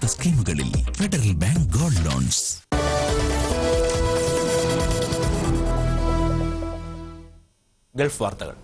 വ്യത്യസ്ത സ്കീമുകളിൽ Federal Bank gold loans Gulf വാർത്തകൾ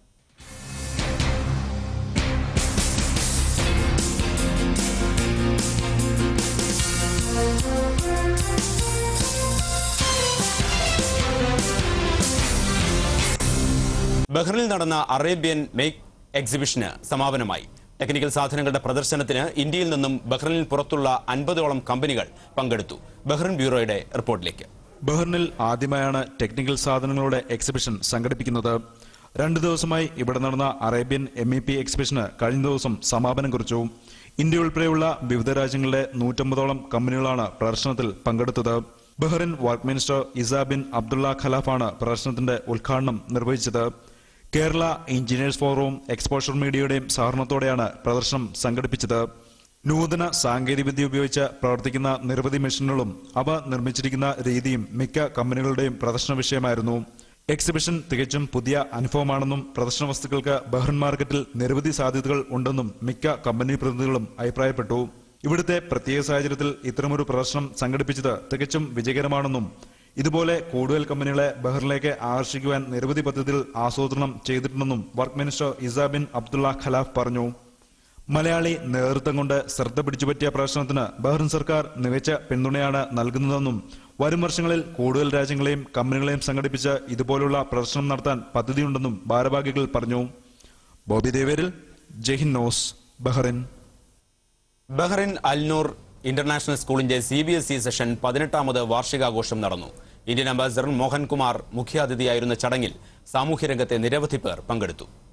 ബഹ്റിനിൽ നടന്ന അറേബ്യൻ മേക്ക് എക്സിബിഷന് സമാപനമായി ടെക്നിക്കൽ സാധനങ്ങളുടെ പ്രദർശനത്തിന് ഇന്ത്യയിൽ നിന്നും ബഹ്റിനിൽ പുറത്തുള്ള അൻപതോളം കമ്പനികൾ പങ്കെടുത്തു ബഹ്റിൻ ബ്യൂറോയുടെ റിപ്പോർട്ടിലേക്ക് ബഹ്റിനിൽ ആദ്യമായാണ് ടെക്നിക്കൽ സാധനങ്ങളുടെ എക്സിബിഷൻ സംഘടിപ്പിക്കുന്നത് രണ്ടു ദിവസമായി ഇവിടെ നടന്ന അറേബ്യൻ എം ഇ പി എക്സിബിഷന് കഴിഞ്ഞ ദിവസം സമാപനം കുറിച്ചു ഇന്ത്യ ഉൾപ്പെടെയുള്ള വിവിധ രാജ്യങ്ങളുടെ നൂറ്റമ്പതോളം കമ്പനികളാണ് പ്രദർശനത്തിൽ പങ്കെടുത്തത് ബഹ്റിൻ വർക്ക് മിനിസ്റ്റർ ഇസാബിൻ അബ്ദുള്ള ഖലാഫാണ് പ്രദർശനത്തിന്റെ ഉദ്ഘാടനം നിർവഹിച്ചത് കേരള എഞ്ചിനീയേഴ്സ് ഫോറവും എക്സ്പോഷർ മീഡിയയുടെയും സഹകരണത്തോടെയാണ് പ്രദർശനം സംഘടിപ്പിച്ചത് നൂതന സാങ്കേതികവിദ്യ ഉപയോഗിച്ച് പ്രവർത്തിക്കുന്ന നിരവധി മെഷീനുകളും അവ നിർമ്മിച്ചിരിക്കുന്ന രീതിയും മിക്ക കമ്പനികളുടെയും പ്രദർശന വിഷയമായിരുന്നു എക്സിബിഷൻ തികച്ചും പുതിയ അനുഭവമാണെന്നും പ്രദർശന വസ്തുക്കൾക്ക് ബഹ്റിൻ മാർക്കറ്റിൽ നിരവധി സാധ്യതകൾ ഉണ്ടെന്നും മിക്ക കമ്പനി പ്രതിനിധികളും അഭിപ്രായപ്പെട്ടു ഇവിടുത്തെ പ്രത്യേക സാഹചര്യത്തിൽ ഇത്തരമൊരു പ്രദർശനം സംഘടിപ്പിച്ചത് തികച്ചും വിജയകരമാണെന്നും ഇതുപോലെ കൂടുതൽ കമ്പനികളെ ബഹ്റിനിലേക്ക് ആകർഷിക്കുവാൻ നിരവധി പദ്ധതികൾ ആസൂത്രണം ചെയ്തിട്ടുണ്ടെന്നും വർക്ക് മിനിസ്റ്റർ ഇസാബിൻ അബ്ദുള്ള ഖലാഫ് പറഞ്ഞു മലയാളി നേതൃത്വം കൊണ്ട് ശ്രദ്ധ പിടിച്ചുപറ്റിയ പ്രദർശനത്തിന് ബഹ്റിൻ സർക്കാർ മികച്ച പിന്തുണയാണ് നൽകുന്നതെന്നും വരും വർഷങ്ങളിൽ കൂടുതൽ രാജ്യങ്ങളെയും കമ്പനികളെയും സംഘടിപ്പിച്ച് ഇതുപോലുള്ള പ്രദർശനം നടത്താൻ പദ്ധതിയുണ്ടെന്നും ഭാരവാഹികൾ പറഞ്ഞു ബോബി ദേവേരിൽ ജയ്ഹിൻ നോസ് ബഹ്റിൻ ബഹ്റിൻ അൽനൂർ ഇന്റർനാഷണൽ സ്കൂളിന്റെ C B S E session പതിനെട്ടാമത് വാർഷികാഘോഷം നടന്നു ഇന്ത്യൻ അംബാസിഡർ മോഹൻകുമാർ മുഖ്യാതിഥിയായിരുന്ന ചടങ്ങിൽ സാമൂഹ്യരംഗത്തെ നിരവധി പേർ പങ്കെടുത്തു